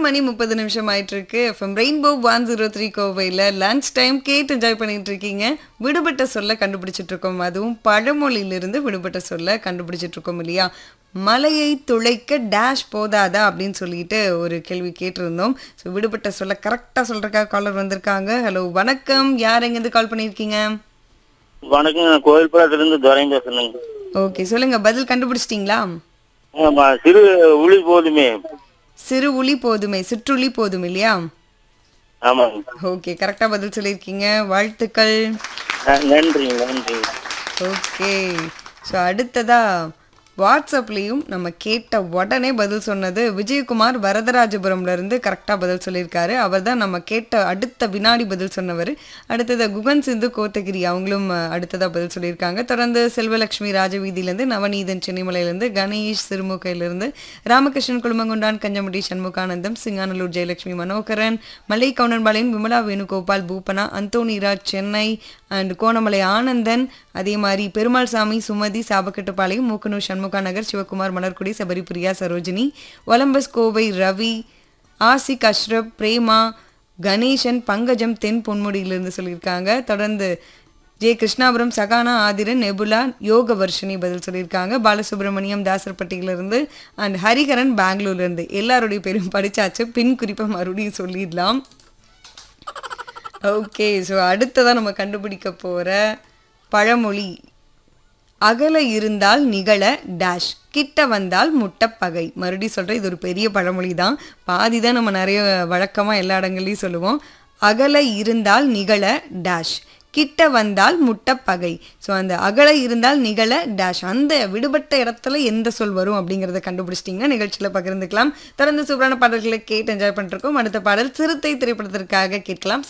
மணி முப்பது நிமிஷம் ஆயிட்டு இருக்கு FM rainbow one zero three கோவையில் லஞ்ச் டைம் கேட்டு என்ஜாய் பண்ணிட்டு இருக்கீங்க விடுபட்ட சொல்ல கண்டுபிடிச்சிட்டு இருக்கோம் அதுவும் பழமொழியிலிருந்து விடுபட்ட சொல்ல கண்டுபிடிச்சிட்டு இருக்கோம் இல்லையா மலையை துளைக்க டேஷ் போதாதா அப்படின்னு சொல்லிட்டு ஒரு கேள்வி கேட்டிருந்தோம் ஸோ விடுபட்ட சொல்ல கரெக்டாக சொல்றதுக்காக காலர் வந்திருக்காங்க ஹலோ வணக்கம் யார் எங்கேருந்து கால் பண்ணியிருக்கீங்க வணக்கம் நான் கோயில்புரத்துலேருந்து துரையும் பேசுறேங்க ஓகே சொல்லுங்க பதில் கண்டுபிடிச்சிட்டிங்களா ஆமா சிறு உளி போதுமே சிறு உளி போதுமே சிற்றுளி போதும் இல்லையா ஆமாங்க ஓகே கரெக்டாக பதில் சொல்லியிருக்கீங்க வாழ்த்துக்கள் ந- நன்றி நன்றி ஓகே ஸோ அடுத்ததா வாட்ஸ்அப்லேயும் நம்ம கேட்ட உடனே பதில் சொன்னது விஜயகுமார் வரதராஜபுரம்ல இருந்து கரெக்டாக பதில் சொல்லியிருக்காரு அவர் தான் நம்ம கேட்ட அடுத்த வினாடி பதில் சொன்னவர் அடுத்தது குகன் சிந்து கோத்தகிரி அவங்களும் அஹ், அடுத்ததா பதில் சொல்லியிருக்காங்க தொடர்ந்து செல்வலட்சுமி ராஜவீதியிலேருந்து நவநீதன் சென்னிமலையிலேருந்து கணேஷ் சிறுமுகையிலிருந்து ராமகிருஷ்ணன் குழுமங்குண்டான் கஞ்சமுடி சண்முகானந்தம் சிங்கானலூர் ஜெயலட்சுமி மனோகரன் மலை கவுண்டன்பாளையம் விமலா வேணுகோபால் பூபனா அந்தோனிராஜ் சென்னை அண்ட் கோணமலை ஆனந்தன் அதே மாதிரி பெருமாள் சாமி சுமதி சாபக்கட்டுப்பாளையம் மூக்கனூர் சண்முகா நகர் சிவகுமார் மலர்குடி சபரிபிரியா சரோஜினி ஒலம்பஸ் கோவை ரவி ஆசிக் அஷ்ரப் பிரேமா கணேசன் பங்கஜம் தென் பொன்முடியிலிருந்து சொல்லியிருக்காங்க தொடர்ந்து ஜே கிருஷ்ணாபுரம் சகானா ஆதிரன் நெபுலா யோக வர்ஷினி பதில் சொல்லியிருக்காங்க பாலசுப்ரமணியம் தாசர்பட்டியிலிருந்து அண்ட் ஹரிஹரன் பெங்களூர்லேருந்து எல்லாருடைய பேரும் படிச்சாச்சு பின் குறிப்பை மறுபடியும் சொல்லிடலாம் ஓகே ஸோ அடுத்ததான் நம்ம கண்டுபிடிக்க போகிற பழமொழி அகல இருந்தால் நிகழ டேஷ் கிட்ட வந்தால் முட்டை பகை மறுபடியும் சொல்கிறேன் இது ஒரு பெரிய பழமொழி தான் பாதி தான் நம்ம நிறைய வழக்கமாக எல்லா இடங்கள்லையும் சொல்லுவோம் அகல இருந்தால் நிகழ டேஷ் கிட்ட வந்தால் முட்டை பகை ஸோ அந்த அகல இருந்தால் நிகழ டேஷ் அந்த விடுபட்ட இடத்துல எந்த சொல் வரும் அப்படிங்கிறத கண்டுபிடிச்சிட்டிங்கன்னா நிகழ்ச்சியில் பகிர்ந்துக்கலாம் தொடர்ந்து சூப்பரான பாடல்களை கேட்டு என்ஜாய் பண்ணிருக்கோம் அடுத்த பாடல் சிறுத்தை திரைப்படத்திற்காக கேட்கலாம்